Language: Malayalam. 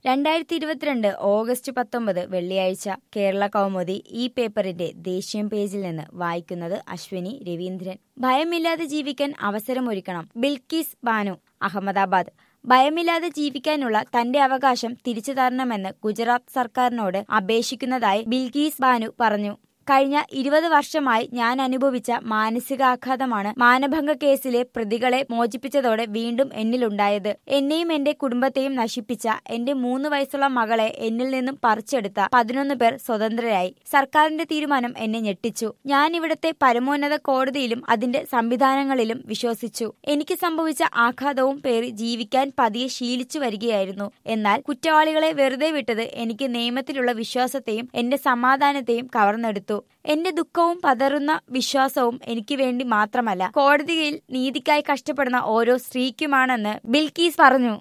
രണ്ടായിരത്തി ഇരുപത്തിരണ്ട് ഓഗസ്റ്റ് പത്തൊമ്പത് വെള്ളിയാഴ്ച കേരള കൗമുദി ഈ പേപ്പറിന്റെ ദേശീയ പേജിൽ നിന്ന് വായിക്കുന്നത് അശ്വിനി രവീന്ദ്രൻ ഭയമില്ലാതെ ജീവിക്കാൻ അവസരമൊരുക്കണം ബിൽക്കീസ് ബാനു അഹമ്മദാബാദ് ഭയമില്ലാതെ ജീവിക്കാനുള്ള തന്റെ അവകാശം തിരിച്ചു തരണമെന്ന് ഗുജറാത്ത് സർക്കാരിനോട് അപേക്ഷിക്കുന്നതായി ബിൽക്കീസ് ബാനു പറഞ്ഞു കഴിഞ്ഞ ഇരുപത് വർഷമായി ഞാൻ അനുഭവിച്ച മാനസികാഘാതമാണ് മാനഭംഗ കേസിലെ പ്രതികളെ മോചിപ്പിച്ചതോടെ വീണ്ടും എന്നിലുണ്ടായത് എന്നെയും എന്റെ കുടുംബത്തെയും നശിപ്പിച്ച എന്റെ മൂന്ന് വയസ്സുള്ള മകളെ എന്നിൽ നിന്നും പറിച്ചെടുത്ത പതിനൊന്ന് പേർ സ്വതന്ത്രരായി സർക്കാരിന്റെ തീരുമാനം എന്നെ ഞെട്ടിച്ചു ഞാൻ ഇവിടത്തെ പരമോന്നത കോടതിയിലും അതിന്റെ സംവിധാനങ്ങളിലും വിശ്വസിച്ചു എനിക്ക് സംഭവിച്ച ആഘാതവും പേറി ജീവിക്കാൻ പതിയെ ശീലിച്ചു വരികയായിരുന്നു എന്നാൽ കുറ്റവാളികളെ വെറുതെ വിട്ടത് എനിക്ക് നിയമത്തിലുള്ള വിശ്വാസത്തെയും എന്റെ സമാധാനത്തെയും കവർന്നെടുത്തു എന്റെ ദുഃഖവും പതറുന്ന വിശ്വാസവും എനിക്ക് വേണ്ടി മാത്രമല്ല കോടതിയിൽ നീതിക്കായി കഷ്ടപ്പെടുന്ന ഓരോ സ്ത്രീക്കുമാണെന്ന് ബിൽക്കീസ് പറഞ്ഞു